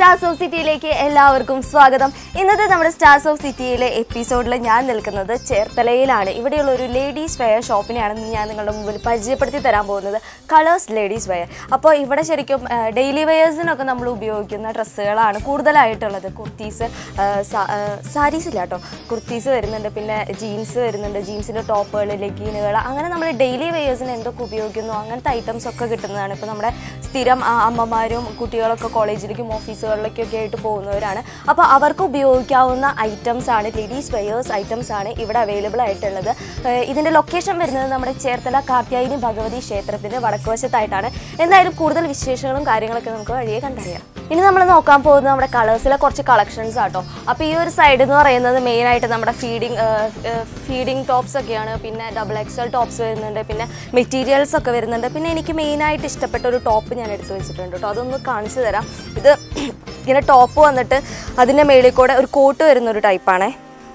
stars of സിറ്റിയിലേക്ക് എല്ലാവർക്കും സ്വാഗതം ഇന്നത്തെ നമ്മുടെ സ്റ്റാർസ് ഓഫ് സിറ്റിയിലെ എപ്പിസോഡിൽ ഞാൻ നിൽക്കുന്നത് ചേർത്തലയിലാണ് ഇവിടെയുള്ള ഒരു ലേഡീസ് വെയർ ഷോപ്പിനെയാണ് ഞാൻ നിങ്ങളുടെ മുമ്പിൽ പരിചയപ്പെടുത്തി തരാൻ പോകുന്നത് കളേഴ്സ് ലേഡീസ് വെയർ അപ്പോൾ ഇവിടെ ശരിക്കും ഡെയിലി വെയേഴ്സിനൊക്കെ നമ്മൾ ഉപയോഗിക്കുന്ന ഡ്രസ്സുകളാണ് കൂടുതലായിട്ടുള്ളത് കുർത്തീസ് സാരീസ് ഇല്ല കേട്ടോ കുർത്തീസ് വരുന്നുണ്ട് പിന്നെ ജീൻസ് വരുന്നുണ്ട് ജീൻസിൻ്റെ ടോപ്പുകൾ ലെഗീനുകൾ അങ്ങനെ നമ്മൾ ഡെയിലി വെയേഴ്സിന് എന്തൊക്കെ ഉപയോഗിക്കുന്നു അങ്ങനത്തെ ഐറ്റംസ് ഒക്കെ കിട്ടുന്നതാണ് ഇപ്പോൾ നമ്മുടെ സ്ഥിരം ആ, അമ്മമാരും കുട്ടികളൊക്കെ കോളേജിലേക്കും ഓഫീസുകളിലേക്കൊക്കെ ആയിട്ട് പോകുന്നവരാണ് അപ്പോൾ അവർക്ക് ഉപയോഗിക്കാവുന്ന ഐറ്റംസ് ആണ് ലേഡീസ് വെയേഴ്സ് ഐറ്റംസ് ആണ് ഇവിടെ അവൈലബിൾ ആയിട്ടുള്ളത് ഏഹ് ഇതിൻ്റെ ലൊക്കേഷൻ വരുന്നത് നമ്മുടെ ചേർത്തല കാർത്യായനി ഭഗവതി ക്ഷേത്രത്തിൻ്റെ വടക്കുവശത്തായിട്ടാണ് എന്തായാലും കൂടുതൽ വിശേഷങ്ങളും കാര്യങ്ങളൊക്കെ നമുക്ക് വഴിയെ കണ്ടറിയാം ഇനി നമ്മൾ നോക്കാൻ പോകുന്നത് നമ്മുടെ കളേഴ്സിലെ കുറച്ച് കളക്ഷൻസ് ആട്ടോ അപ്പോൾ ഈ ഒരു സൈഡ് എന്ന് പറയുന്നത് മെയിനായിട്ട് നമ്മുടെ ഫീഡിങ് ഫീഡിങ് ടോപ്സ് ഒക്കെയാണ് പിന്നെ ഡബിൾ എക്സൽ ടോപ്സ് വരുന്നുണ്ട് പിന്നെ മെറ്റീരിയൽസ് ഒക്കെ വരുന്നുണ്ട് പിന്നെ എനിക്ക് മെയിനായിട്ട് ഇഷ്ടപ്പെട്ട ഒരു ടോപ്പ് ഞാൻ എടുത്തു വെച്ചിട്ടുണ്ട് കേട്ടോ അതൊന്ന് കാണിച്ചു തരാം ഇത് ഇങ്ങനെ ടോപ്പ് വന്നിട്ട് അതിൻ്റെ മേളിൽ കൂടെ ഒരു കോട്ട് വരുന്ന ഒരു ടൈപ്പാണേ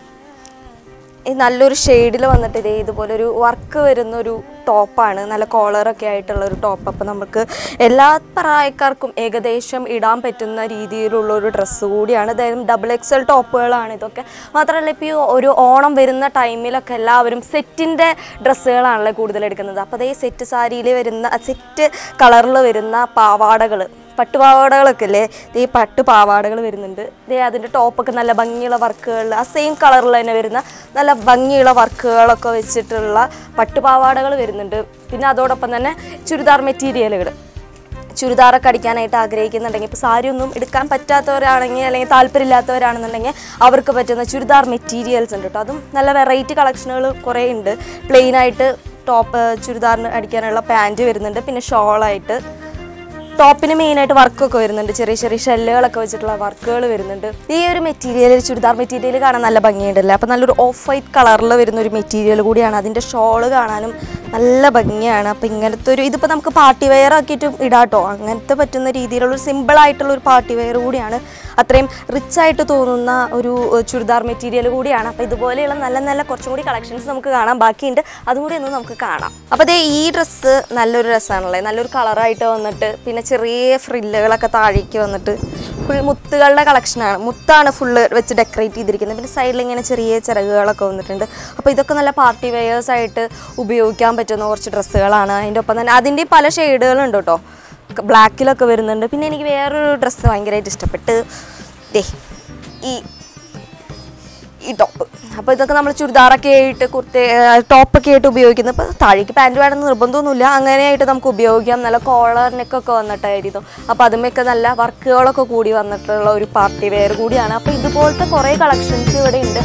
ഈ നല്ലൊരു ഷെയ്ഡിൽ വന്നിട്ട് ഇതേ ഇതുപോലെ ഒരു വർക്ക് വരുന്ന ഒരു ടോപ്പാണ് നല്ല കോളറൊക്കെ ആയിട്ടുള്ള ഒരു ടോപ്പ് അപ്പോൾ നമുക്ക് എല്ലാ പ്രായക്കാർക്കും ഏകദേശം ഇടാൻ പറ്റുന്ന രീതിയിലുള്ള ഒരു ഡ്രസ്സ് കൂടിയാണ് അതായത് ഡബിൾ എക്സൽ ടോപ്പുകളാണ് ഇതൊക്കെ മാത്രമല്ല ഇപ്പോൾ ഈ ഒരു ഓണം വരുന്ന ടൈമിലൊക്കെ എല്ലാവരും സെറ്റിൻ്റെ ഡ്രസ്സുകളാണല്ലോ കൂടുതൽ എടുക്കുന്നത് അപ്പോൾ അതേ സെറ്റ് സാരിയിൽ വരുന്ന സെറ്റ് കളറിൽ വരുന്ന പാവാടകൾ പട്ടുപാവാടകളൊക്കെ അല്ലേ ഈ പട്ട് പാവാടകൾ വരുന്നുണ്ട് ദേ അതിൻ്റെ ടോപ്പൊക്കെ നല്ല ഭംഗിയുള്ള വർക്കുകൾ ആ സെയിം കളറിൽ തന്നെ വരുന്ന നല്ല ഭംഗിയുള്ള വർക്കുകളൊക്കെ വെച്ചിട്ടുള്ള പട്ടുപാവാടകൾ വരുന്നുണ്ട് പിന്നെ അതോടൊപ്പം തന്നെ ചുരിദാർ മെറ്റീരിയലുകൾ ചുരിദാറൊക്കെ അടിക്കാനായിട്ട് ആഗ്രഹിക്കുന്നുണ്ടെങ്കിൽ ഇപ്പോൾ സാരി ഒന്നും എടുക്കാൻ പറ്റാത്തവരാണെങ്കിൽ അല്ലെങ്കിൽ താല്പര്യമില്ലാത്തവരാണെന്നുണ്ടെങ്കിൽ അവർക്ക് പറ്റുന്ന ചുരിദാർ മെറ്റീരിയൽസ് ഉണ്ട് കേട്ടോ അതും നല്ല വെറൈറ്റി കളക്ഷനുകൾ കുറേ ഉണ്ട് പ്ലെയിനായിട്ട് ടോപ്പ് ചുരിദാറിന് അടിക്കാനുള്ള പാൻറ്റ് വരുന്നുണ്ട് പിന്നെ ഷോളായിട്ട് ടോപ്പിന് മെയിനായിട്ട് വർക്കൊക്കെ വരുന്നുണ്ട് ചെറിയ ചെറിയ ഷെല്ലുകളൊക്കെ വെച്ചിട്ടുള്ള വർക്കുകൾ വരുന്നുണ്ട് ഈ ഒരു മെറ്റീരിയൽ ചുരിദാർ മെറ്റീരിയൽ കാണാൻ നല്ല ഭംഗിയുണ്ടല്ലേ അപ്പോൾ നല്ലൊരു ഓഫ് വൈറ്റ് കളറിൽ വരുന്ന ഒരു മെറ്റീരിയൽ കൂടിയാണ് അതിൻ്റെ ഷോള് കാണാനും നല്ല ഭംഗിയാണ് അപ്പോൾ ഇങ്ങനത്തെ ഒരു ഇതിപ്പോൾ നമുക്ക് പാർട്ടി വെയർ ആക്കിയിട്ടും ഇടാട്ടോ അങ്ങനത്തെ പറ്റുന്ന രീതിയിലുള്ള ഒരു സിമ്പിൾ ആയിട്ടുള്ള ഒരു പാർട്ടി വെയർ കൂടിയാണ് അത്രയും റിച്ച് ആയിട്ട് തോന്നുന്ന ഒരു ഏഹ്, ചുരിദാർ മെറ്റീരിയൽ കൂടിയാണ് അപ്പോൾ ഇതുപോലെയുള്ള നല്ല നല്ല കുറച്ചും കൂടി കളക്ഷൻസ് നമുക്ക് കാണാം ബാക്കിയുണ്ട് അതും കൂടി ഒന്ന് നമുക്ക് കാണാം അപ്പോൾ ദേ ഈ ഡ്രസ്സ് നല്ലൊരു ഡ്രസ്സാണല്ലേ നല്ലൊരു കളറായിട്ട് വന്നിട്ട് പിന്നെ ചെറിയ ഫ്രില്ലുകളൊക്കെ താഴേക്ക് വന്നിട്ട് ഫുൾ മുത്തുകളുടെ കളക്ഷനാണ് മുത്താണ് ഫുള്ള് വെച്ച് ഡെക്കറേറ്റ് ചെയ്തിരിക്കുന്നത് പിന്നെ സൈഡിൽ ഇങ്ങനെ ചെറിയ ചിറകുകളൊക്കെ വന്നിട്ടുണ്ട് അപ്പോൾ ഇതൊക്കെ നല്ല പാർട്ടി വെയേഴ്സ് ആയിട്ട് ഉപയോഗിക്കാൻ പറ്റുന്ന കുറച്ച് ഡ്രസ്സുകളാണ് അതിൻ്റെ ഒപ്പം തന്നെ അതിൻ്റെ പല ഷെയ്ഡുകളുണ്ട് കേട്ടോ ബ്ലാക്കിലൊക്കെ വരുന്നുണ്ട് പിന്നെ എനിക്ക് വേറൊരു ഡ്രസ്സ് ഭയങ്കരമായിട്ട് ഇഷ്ടപ്പെട്ട് ദേ ഈ ഈ ടോപ്പ് അപ്പോൾ ഇതൊക്കെ നമ്മൾ ചുരിദാറൊക്കെ ആയിട്ട് കുർത്ത ടോപ്പൊക്കെ ആയിട്ട് ഉപയോഗിക്കുന്നത് ഇപ്പോൾ താഴേക്ക് പാൻറ് വേണമെന്ന് നിർബന്ധമൊന്നുമില്ല അങ്ങനെയായിട്ട് നമുക്ക് ഉപയോഗിക്കാം നല്ല കോളർ നെക്കൊക്കെ വന്നിട്ടായിരുന്നു അപ്പോൾ അതുമൊക്കെ നല്ല വർക്കുകളൊക്കെ കൂടി വന്നിട്ടുള്ള ഒരു പാർട്ടി വെയർ കൂടിയാണ് അപ്പോൾ ഇതുപോലത്തെ കുറേ കളക്ഷൻസ് ഇവിടെ ഉണ്ട്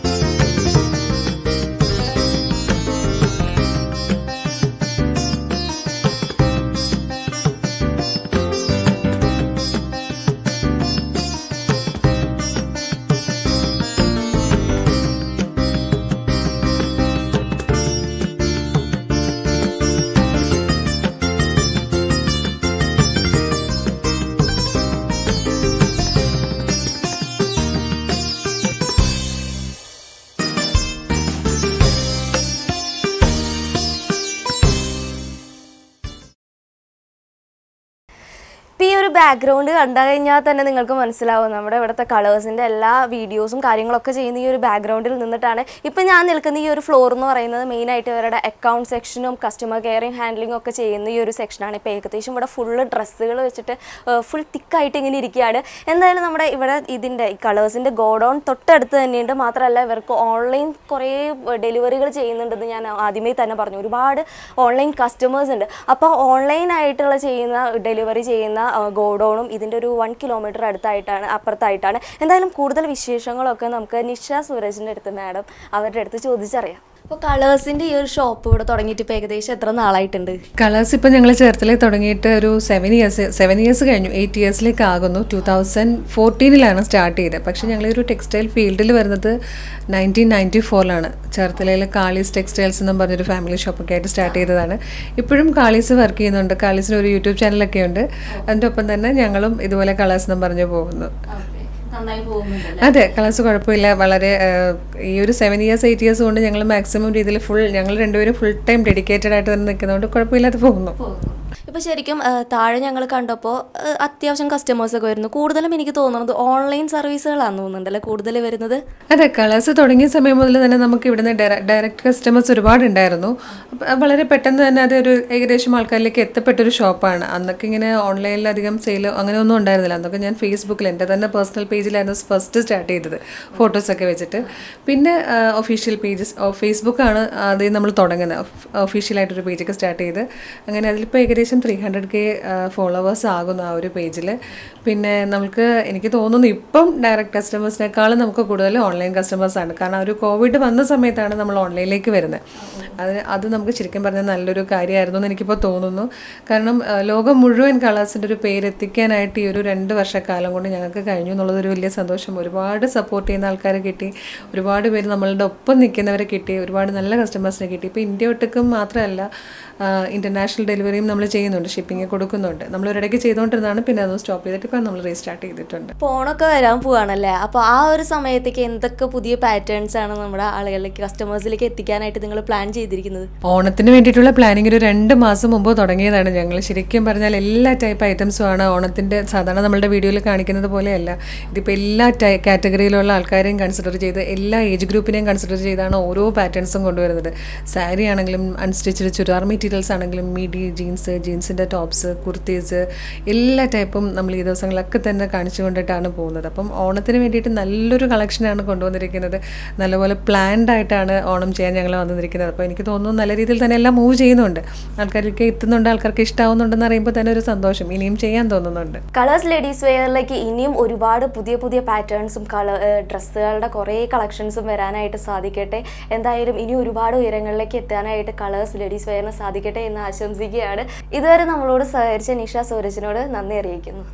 ഇപ്പം ഈ ഒരു ബാക്ക്ഗ്രൗണ്ട് കണ്ടു കഴിഞ്ഞാൽ തന്നെ നിങ്ങൾക്ക് മനസ്സിലാവും നമ്മുടെ ഇവിടുത്തെ കളേഴ്സിൻ്റെ എല്ലാ വീഡിയോസും കാര്യങ്ങളൊക്കെ ചെയ്യുന്ന ഈ ഒരു ബാക്ക്ഗ്രൗണ്ടിൽ നിന്നിട്ടാണ് ഇപ്പം ഞാൻ നിൽക്കുന്ന ഈ ഒരു ഫ്ലോർ എന്ന് പറയുന്നത് മെയിനായിട്ട് ഇവരുടെ അക്കൗണ്ട് സെക്ഷനും കസ്റ്റമർ കെയറിങ് ഹാൻഡ്ലിംഗ് ഒക്കെ ചെയ്യുന്ന ഈ ഒരു സെക്ഷനാണ് ഇപ്പോൾ ഏകദേശം ഇവിടെ ഫുള്ള് ഡ്രസ്സുകൾ വെച്ചിട്ട് ഫുൾ തിക്കായിട്ട് ഇങ്ങനെ ഇരിക്കുകയാണ് എന്തായാലും നമ്മുടെ ഇവിടെ ഇതിൻ്റെ ഈ കളേഴ്സിൻ്റെ ഗോഡൗൺ തൊട്ടടുത്ത് തന്നെയുണ്ട് മാത്രമല്ല ഇവർക്ക് ഓൺലൈൻ കുറേ ഡെലിവറികൾ ചെയ്യുന്നുണ്ടെന്ന് ഞാൻ ആദ്യമേ തന്നെ പറഞ്ഞു ഒരുപാട് ഓൺലൈൻ കസ്റ്റമേഴ്സ് ഉണ്ട് അപ്പോൾ ഓൺലൈനായിട്ടുള്ള ചെയ്യുന്ന ഡെലിവറി ചെയ്യുന്ന ഗോഡൗണും ഇതിൻ്റെ ഒരു വൺ കിലോമീറ്റർ അടുത്തായിട്ടാണ് അപ്പുറത്തായിട്ടാണ് എന്തായാലും കൂടുതൽ വിശേഷങ്ങളൊക്കെ നമുക്ക് നിഷ സൂരജിൻ്റെ അടുത്ത് മാഡം അവരുടെ അടുത്ത് ചോദിച്ചറിയാം അപ്പോൾ കളേഴ്സിൻ്റെ ഈ ഒരു ഷോപ്പ് ഇവിടെ തുടങ്ങിയിട്ട് ഇപ്പോൾ ഏകദേശം എത്ര നാളായിട്ടുണ്ട് കളേഴ്സ് ഇപ്പോൾ ഞങ്ങൾ ചേർത്തലയിൽ തുടങ്ങിയിട്ട് ഒരു സെവൻ ഇയേഴ്സ് സെവൻ ഇയേഴ്സ് കഴിഞ്ഞു എയ്റ്റ് ഇയേഴ്സിലേക്ക് ആകുന്നു ടു തൗസൻഡ് ഫോർട്ടീനിലാണ് സ്റ്റാർട്ട് ചെയ്തത് പക്ഷേ ഞങ്ങൾ ഒരു ടെക്സ്റ്റൈൽ ഫീൽഡിൽ വരുന്നത് നയൻറ്റീൻ നയൻറ്റി ഫോറിലാണ് ചേർത്തലയിൽ കാളീസ് ടെക്സ്റ്റൈൽസ് എന്നും പറഞ്ഞൊരു ഫാമിലി ഷോപ്പൊക്കെ ആയിട്ട് സ്റ്റാർട്ട് ചെയ്തതാണ് ഇപ്പോഴും കാളീസ് വർക്ക് ചെയ്യുന്നുണ്ട് കാളീസിന് ഒരു യൂട്യൂബ് ചാനലൊക്കെ ഉണ്ട് അതിൻ്റെ ഒപ്പം തന്നെ ഞങ്ങളും ഇതുപോലെ കളേഴ്സ് എന്നും പറഞ്ഞു പോകുന്നു നന്നായി പോകുന്നുണ്ട് അതെ കളേഴ്സ് കുഴപ്പമില്ല വളരെ ആ, ഈ ഒരു സെവൻ ഇയേഴ്സ് എയ്റ്റ് ഇയേഴ്സ് കൊണ്ട് ഞങ്ങൾ മാക്സിമം രീതിയിൽ ഫുൾ ഞങ്ങൾ രണ്ടുപേരും ഫുൾ ടൈം ഡെഡിക്കേറ്റഡ് ആയിട്ട് തന്നെ നിൽക്കുന്നതുകൊണ്ട് കുഴപ്പമില്ലാതെ പോകുന്നു ഇപ്പൊ ശരിക്കും ആ, താഴെ ഞങ്ങൾ കണ്ടപ്പോൾ അത്യാവശ്യം കസ്റ്റമേഴ്സ് ഒക്കെ വരുന്നു കൂടുതലും എനിക്ക് തോന്നുന്നത് ഓൺലൈൻ സർവീസുകളാണ് തോന്നുന്നുണ്ടല്ലേ കൂടുതൽ വരുന്നത് അതെ കളേഴ്സ് തുടങ്ങിയ സമയം മുതൽ തന്നെ നമുക്ക് ഇവിടുന്ന് ഡയറക്റ്റ് കസ്റ്റമേഴ്സ് ഒരുപാട് ഉണ്ടായിരുന്നു അപ്പൊ വളരെ പെട്ടെന്ന് തന്നെ അതൊരു ഏകദേശം ആൾക്കാരിലേക്ക് എത്തപ്പെട്ട ഒരു ഷോപ്പാണ് അന്നൊക്കെ ഇങ്ങനെ ഓൺലൈനിൽ അധികം സെയിൽ അങ്ങനെ ഒന്നും ഉണ്ടായിരുന്നില്ല അന്നൊക്കെ ഞാൻ ഫേസ്ബുക്കിൽ എൻ്റെ തന്നെ പേഴ്സണൽ പേജിലായിരുന്നു ഫസ്റ്റ് സ്റ്റാർട്ട് ചെയ്തത് ഫോട്ടോസൊക്കെ വെച്ചിട്ട് പിന്നെ ഒഫീഷ്യൽ പേജസ് ഫേസ്ബുക്കാണ് ആദ്യം നമ്മൾ തുടങ്ങുന്നത് ഒഫീഷ്യലായിട്ടൊരു പേജൊക്കെ സ്റ്റാർട്ട് ചെയ്ത് അങ്ങനെ അതിലിപ്പോൾ ഏകദേശം ത്രീ ഹൺഡ്രഡ് കെ ഫോളോവേഴ്സ് ആകുന്നു ആ ഒരു പേജിൽ പിന്നെ നമുക്ക് എനിക്ക് തോന്നുന്നു ഇപ്പം ഡയറക്റ്റ് കസ്റ്റമേഴ്സിനേക്കാളും നമുക്ക് കൂടുതൽ ഓൺലൈൻ കസ്റ്റമേഴ്സാണ് കാരണം ആ ഒരു കോവിഡ് വന്ന സമയത്താണ് നമ്മൾ ഓൺലൈനിലേക്ക് വരുന്നത് അതിന് അത് നമുക്ക് ശരിക്കും പറഞ്ഞാൽ നല്ലൊരു കാര്യമായിരുന്നു എന്ന് എനിക്കിപ്പോൾ തോന്നുന്നു കാരണം ആ, ലോകം മുഴുവൻ കളേഴ്സിൻ്റെ ഒരു പേര് എത്തിക്കാനായിട്ട് ഈ ഒരു രണ്ട് വർഷക്കാലം കൊണ്ട് ഞങ്ങൾക്ക് കഴിഞ്ഞു എന്നുള്ളതൊരു വലിയ സന്തോഷം ഒരുപാട് സപ്പോർട്ട് ചെയ്യുന്ന ആൾക്കാരെ കിട്ടി ഒരുപാട് പേര് നമ്മളുടെ ഒപ്പം നിൽക്കുന്നവരെ കിട്ടി ഒരുപാട് നല്ല കസ്റ്റമേഴ്സിനെ കിട്ടി ഇപ്പോൾ ഇന്ത്യ ഒട്ടുക്കും മാത്രമല്ല ഇൻ്റർനാഷണൽ ഡെലിവറിയും നമ്മൾ ചെയ്യുന്നുണ്ട് ഷിപ്പിംഗ് കൊടുക്കുന്നുണ്ട് നമ്മൾ ഒരിടയ്ക്ക് ചെയ്തുകൊണ്ടിരുന്നതാണ് പിന്നെ അത് സ്റ്റോപ്പ് ചെയ്തിട്ട് ഇപ്പോൾ നമ്മൾ റീസ്റ്റാർട്ട് ചെയ്തിട്ടുണ്ട് ഫോണൊക്കെ വരാൻ പോവാണല്ലേ അപ്പോൾ ആ ഒരു സമയത്തേക്ക് എന്തൊക്കെ പുതിയ പാറ്റേൺസ് ആണ് നമ്മുടെ ആളുകളിലേക്ക് കസ്റ്റമേഴ്സിലേക്ക് എത്തിക്കാനായിട്ട് നിങ്ങൾ പ്ലാൻ ചെയ്തിരിക്കുന്നത് ഓണത്തിന് വേണ്ടിയിട്ടുള്ള പ്ലാനിങ് ഒരു രണ്ട് മാസം മുമ്പ് തുടങ്ങിയതാണ് ഞങ്ങൾ ശരിക്കും പറഞ്ഞാൽ എല്ലാ ടൈപ്പ് ഐറ്റംസും ആണ് ഓണത്തിൻ്റെ സാധാരണ നമ്മളുടെ വീഡിയോയിൽ കാണിക്കുന്നത് പോലെയല്ല ഇതിപ്പോൾ എല്ലാ ടൈ കാറ്റഗറിയിലുള്ള ആൾക്കാരെയും കൺസിഡർ ചെയ്ത് എല്ലാ ഏജ് ഗ്രൂപ്പിനെയും കൺസിഡർ ചെയ്താണ് ഓരോ പാറ്റേൺസും കൊണ്ടുവരുന്നത് സാരി ആണെങ്കിലും അൺസ്റ്റിച്ചഡ് ചുരിദാർ മെറ്റീരിയൽസ് ആണെങ്കിലും മീഡി ജീൻസ് ജീൻസിൻ്റെ ടോപ്സ് കുർത്തീസ് എല്ലാ ടൈപ്പും നമ്മൾ ഈ ദിവസങ്ങളിലൊക്കെ തന്നെ കാണിച്ചു കൊണ്ടിട്ടാണ് പോകുന്നത് അപ്പം ഓണത്തിന് വേണ്ടിയിട്ട് നല്ലൊരു കളക്ഷനാണ് കൊണ്ടുവന്നിരിക്കുന്നത് നല്ലപോലെ പ്ലാൻഡ് ആയിട്ടാണ് ഓണം ചെയ്യാൻ ഞങ്ങൾ വന്നിരിക്കുന്നത് അപ്പോൾ എനിക്ക് തോന്നുന്നു നല്ല രീതിയിൽ തന്നെ എല്ലാം മൂവ് ചെയ്യുന്നുണ്ട് ആൾക്കാർക്ക് എത്തുന്നുണ്ട് ആൾക്കാർക്ക് ഇഷ്ടമാവുന്നുണ്ടെന്ന് അറിയുമ്പോൾ തന്നെ ഒരു സന്തോഷം ഇനിയും ചെയ്യാൻ തോന്നുന്നുണ്ട് കളേഴ്സ് ലേഡീസ് വെയറിലേക്ക് ഇനിയും ഒരുപാട് പുതിയ പുതിയ പാറ്റേൺസും കളർ ഡ്രസ്സുകളുടെ കുറേ കളക്ഷൻസും വരാനായിട്ട് സാധിക്കട്ടെ എന്തായാലും ഇനി ഒരുപാട് ഉയരങ്ങളിലേക്ക് എത്താനായിട്ട് കളേഴ്സ് ലേഡീസ് വെയറിന് സാധിക്കട്ടെ എന്ന് ആശംസിക്കുകയാണ് ഇതുവരെ നമ്മളോട് സഹകരിച്ച നിഷ സൂരജിനോട് നന്ദി അറിയിക്കുന്നു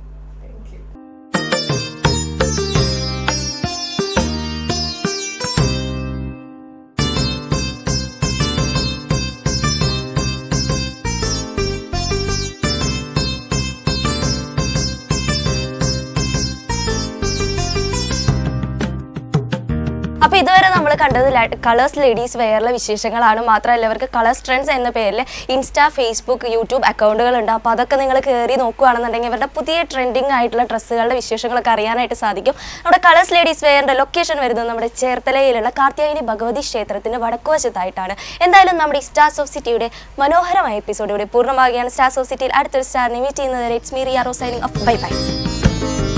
അപ്പോൾ ഇതുവരെ നമ്മൾ കണ്ടത് കളേഴ്സ് ലേഡീസ് വെയറിലെ വിശേഷങ്ങളാണ് മാത്രമല്ല ഇവർക്ക് കളേഴ്സ് ട്രെൻഡ്സ് എന്ന പേരിൽ ഇൻസ്റ്റാ ഫേസ്ബുക്ക് യൂട്യൂബ് അക്കൗണ്ടുകളുണ്ട് അപ്പോൾ അതൊക്കെ നിങ്ങൾ കയറി നോക്കുകയാണെന്നുണ്ടെങ്കിൽ ഇവരുടെ പുതിയ ട്രെൻഡിങ് ആയിട്ടുള്ള ഡ്രസ്സുകളുടെ വിശേഷങ്ങളൊക്കെ അറിയാനായിട്ട് സാധിക്കും നമ്മുടെ കളേഴ്സ് ലേഡീസ് വെയറിൻ്റെ ലൊക്കേഷൻ വരുന്നത് നമ്മുടെ ചേർത്തലയിലുള്ള കാർത്യായനി ഭഗവതി ക്ഷേത്രത്തിൻ്റെ വടക്കുവശത്തായിട്ടാണ് എന്തായാലും നമ്മുടെ ഈ സ്റ്റാർസ് ഓഫ് സിറ്റിയുടെ മനോഹരമായ എപ്പിസോഡ് ഇവിടെ പൂർണ്ണമാകുകയാണ് സ്റ്റാർസ് ഓഫ് സിറ്റിയിൽ അടുത്തൊരു സ്റ്റാറിനെ മീറ്റ് ചെയ്യുന്നവരെ ഇറ്റ്സ് മീ റിയാറോ സൈനിങ് ഓഫ് ബൈ ബൈ